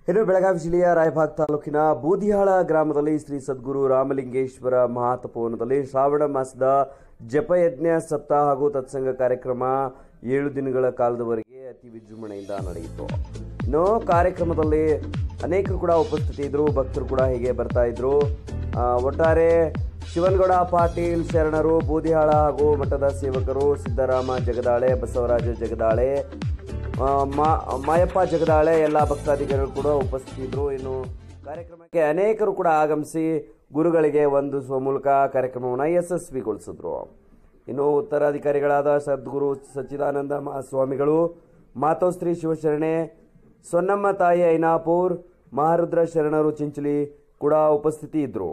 ಇನ್ನು ಬೆಳಗಾವಿ ಜಿಲ್ಲೆಯ ರಾಯಭಾಗ್ ತಾಲೂಕಿನ ಬೂದಿಹಾಳ ಗ್ರಾಮದಲ್ಲಿ ಶ್ರೀ ಸದ್ಗುರು ರಾಮಲಿಂಗೇಶ್ವರ ಮಹಾತಪೋವನದಲ್ಲಿ ಶ್ರಾವಣ ಮಾಸದ ಜಪಯಜ್ಞ ಸಪ್ತಾಹ ಹಾಗೂ ತತ್ಸಂಗ ಕಾರ್ಯಕ್ರಮ ಏಳು ದಿನಗಳ ಕಾಲದವರೆಗೆ ಅತಿ ವಿಜೃಂಭಣೆಯಿಂದ ನಡೆಯಿತು ಇನ್ನು ಕಾರ್ಯಕ್ರಮದಲ್ಲಿ ಅನೇಕರು ಕೂಡ ಉಪಸ್ಥಿತಿ ಇದ್ರು ಭಕ್ತರು ಕೂಡ ಹೀಗೆ ಬರ್ತಾ ಇದ್ರು ಆ, ಒಟ್ಟಾರೆ ಶಿವನಗೌಡ ಪಾಟೀಲ್ ಶರಣರು ಬೂದಿಹಾಳ ಹಾಗೂ ಮಠದ ಸೇವಕರು ಸಿದ್ದರಾಮ ಜಗದಾಳೆ ಬಸವರಾಜ ಜಗದಾಳೆ ಆ, ಮಾ- ಮಾಯಪ್ಪ ಜಗದಾಳೆ ಎಲ್ಲ ಭಕ್ತಾದಿಗಳು ಕೂಡ ಉಪಸ್ಥಿತಿದ್ರು ಇನ್ನು ಕಾರ್ಯಕ್ರಮಕ್ಕೆ ಅನೇಕರು ಕೂಡ ಆಗಮಿಸಿ ಗುರುಗಳಿಗೆ ವಂದಿಸುವ ಮೂಲಕ ಕಾರ್ಯಕ್ರಮವನ್ನು ಯಶಸ್ವಿಗೊಳಿಸಿದ್ರು ಇನ್ನು ಉತ್ತರಾಧಿಕಾರಿಗಳಾದ ಸದ್ಗುರು ಸಚ್ಚಿದಾನಂದ ಮಹಾಸ್ವಾಮಿಗಳು ಮಾತೋಶ್ರೀ ಶಿವಶರಣೆ ಸೊನ್ನಮ್ಮ ತಾಯಿ ಐನಾಪುರ್ ಮಹಾರುದ್ರ ಶರಣರು ಚಿಂಚಲಿ ಕೂಡ ಉಪಸ್ಥಿತಿ ಇದ್ರು